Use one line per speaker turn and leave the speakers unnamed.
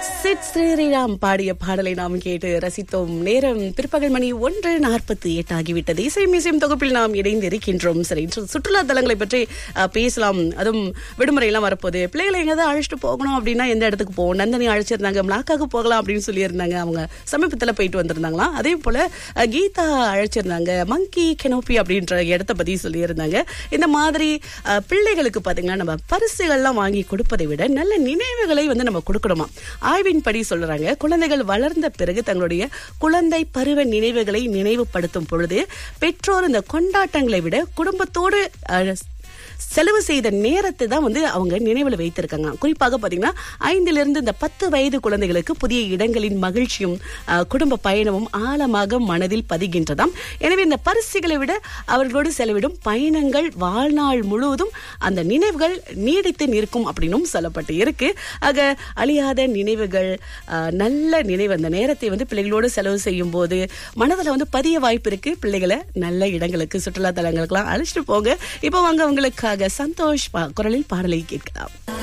சித் ஸ்ரீராம் பாடிய பாடலை நாம் கேட்டு ரசித்தோம் நேரம் பிற்பகல் மணி ஒன்று நாற்பத்தி எட்டு ஆகிவிட்டது இசை மிசையும் தொகுப்பில் நாம் இணைந்து இருக்கின்றோம் சரி இன்று சுற்றுலா தலங்களை பற்றி அஹ், பேசலாம் அதுவும் விடுமுறை எல்லாம் வரப்போகுது பிள்ளைகளை எங்கேயாவது அழைச்சிட்டு போகணும் அப்படின்னா எந்த இடத்துக்கு போவோம் நந்தனி அழைச்சிருந்தாங்க மிளாக்காக்கு போகலாம் அப்படின்னு சொல்லியிருந்தாங்க அவங்க சமீபத்தில் போயிட்டு வந்திருந்தாங்களாம் அதே போல அஹ், கீதா அழைச்சிருந்தாங்க மங்கி கெனோப்பி அப்படின்ற இடத்த பத்தி சொல்லியிருந்தாங்க இந்த மாதிரி அஹ், பிள்ளைகளுக்கு பாத்தீங்கன்னா நம்ம பரிசுகள்லாம் வாங்கி கொடுப்பதை விட நல்ல நினைவுகளை வந்து நம்ம கொடுக்கணுமா ஆய்வின்படி சொல்றாங்க குழந்தைகள் வளர்ந்த பிறகு தங்களுடைய குழந்தை பருவ நினைவுகளை நினைவுபடுத்தும் பொழுது பெற்றோர் இந்த கொண்டாட்டங்களை விட குடும்பத்தோடு அஹ், செலவு செய்த நேரத்தை தான் வந்து அவங்க நினைவில் வைத்திருக்காங்க குறிப்பாக பாத்தீங்கன்னா ஐந்திலிருந்து இந்த பத்து வயது குழந்தைகளுக்கு புதிய இடங்களின் மகிழ்ச்சியும் அஹ், குடும்ப பயணமும் ஆழமாக மனதில் பதிகின்றதாம் எனவே இந்த பரிசுகளை விட அவர்களோடு செலவிடும் பயணங்கள் வாழ்நாள் முழுவதும் அந்த நினைவுகள் நீடித்து நிற்கும் அப்படின்னும் சொல்லப்பட்டு இருக்கு ஆக அழியாத நினைவுகள் அஹ், நல்ல நினைவு அந்த நேரத்தை வந்து பிள்ளைகளோடு செலவு செய்யும் போது மனதில் வந்து பதிய வாய்ப்பு இருக்கு பிள்ளைகளை நல்ல இடங்களுக்கு சுற்றுலா தலங்களுக்கெல்லாம் அழைச்சிட்டு போங்க இப்போ வாங்க உங்களுக்காக சந்தோஷ் பா- குரலில் பாடலை கேட்கலாம்